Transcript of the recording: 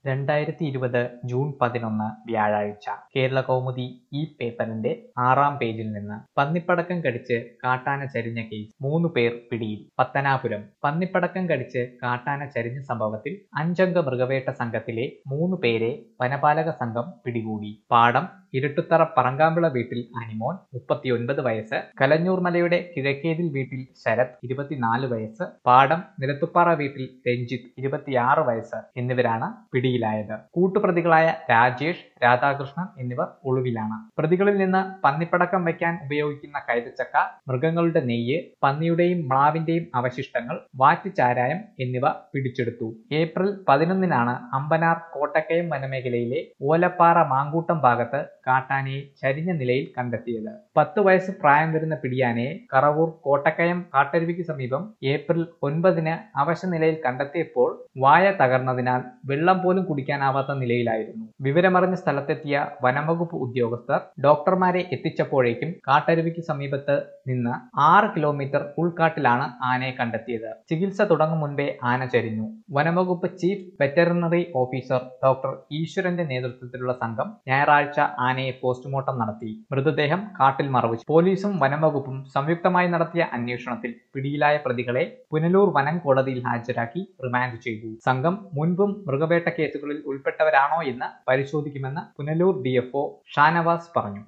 രണ്ടായിരത്തി ഇരുപത് ജൂൺ പതിനൊന്ന് വ്യാഴാഴ്ച കേരള കൗമുദി ഈ പേപ്പറിന്റെ ആറാം പേജിൽ നിന്ന് പന്നിപ്പടക്കം കടിച്ച് കാട്ടാന ചരിഞ്ഞ കേസ് മൂന്ന് പേർ പിടിയിൽ പത്തനാപുരം പന്നിപ്പടക്കം കടിച്ച് കാട്ടാന ചരിഞ്ഞ സംഭവത്തിൽ അഞ്ചംഗ മൃഗവേട്ട സംഘത്തിലെ മൂന്ന് പേരെ വനപാലക സംഘം പിടികൂടി പാടം ഇരുട്ടുത്തറ പറങ്കാമ്പിള വീട്ടിൽ അനിമോൻ മുപ്പത്തിയൊൻപത് വയസ്സ് കലഞ്ഞൂർ മലയുടെ കിഴക്കേതിൽ വീട്ടിൽ ശരത് ഇരുപത്തിനാല് വയസ്സ് പാടം നിലത്തുപ്പാറ വീട്ടിൽ രഞ്ജിത്ത് ഇരുപത്തിയാറ് വയസ്സ് എന്നിവരാണ് പിടിയിലായത് കൂട്ടുപ്രതികളായ രാജേഷ് രാധാകൃഷ്ണൻ എന്നിവർ ഒളിവിലാണ് പ്രതികളിൽ നിന്ന് പന്നിപ്പടക്കം വയ്ക്കാൻ ഉപയോഗിക്കുന്ന കൈതച്ചക്ക മൃഗങ്ങളുടെ നെയ്യ് പന്നിയുടെയും മ്ലാവിന്റെയും അവശിഷ്ടങ്ങൾ വാറ്റുചാരായം എന്നിവ പിടിച്ചെടുത്തു ഏപ്രിൽ പതിനൊന്നിനാണ് അമ്പനാർ കോട്ടക്കയം വനമേഖലയിലെ ഓലപ്പാറ മാങ്കൂട്ടം ഭാഗത്ത് കാട്ടാനയെ ചരിഞ്ഞ നിലയിൽ കണ്ടെത്തിയത് പത്ത് വയസ്സ് പ്രായം വരുന്ന പിടിയാനയെ കറവൂർ കോട്ടക്കയം കാട്ടരുവിക്ക് സമീപം ഏപ്രിൽ ഒൻപതിന് അവശ നിലയിൽ കണ്ടെത്തിയപ്പോൾ വായ തകർന്നതിനാൽ വെള്ളം പോലും കുടിക്കാനാവാത്ത നിലയിലായിരുന്നു വിവരമറിഞ്ഞ സ്ഥലത്തെത്തിയ വനംവകുപ്പ് ഉദ്യോഗസ്ഥർ ഡോക്ടർമാരെ എത്തിച്ചപ്പോഴേക്കും കാട്ടരുവിക്ക് സമീപത്ത് നിന്ന് ആറ് കിലോമീറ്റർ ഉൾക്കാട്ടിലാണ് ആനയെ കണ്ടെത്തിയത് ചികിത്സ തുടങ്ങും മുൻപേ ആന ചരിഞ്ഞു വനംവകുപ്പ് ചീഫ് വെറ്ററിനറി ഓഫീസർ ഡോക്ടർ ഈശ്വരന്റെ നേതൃത്വത്തിലുള്ള സംഘം ഞായറാഴ്ച ആനയെ പോസ്റ്റ്മോർട്ടം നടത്തി മൃതദേഹം കാട്ടിൽ മറവുച്ചു പോലീസും വനംവകുപ്പും സംയുക്തമായി നടത്തിയ അന്വേഷണത്തിൽ പിടിയിലായ പ്രതികളെ പുനലൂർ വനം കോടതിയിൽ ഹാജരാക്കി റിമാൻഡ് ചെയ്തു സംഘം മുൻപും മൃഗവേട്ട കേസുകളിൽ ഉൾപ്പെട്ടവരാണോ എന്ന് പരിശോധിക്കുമെന്ന് പുനലൂർ ഡിഎഫ്ഒ ഷാനവാസ് പറഞ്ഞു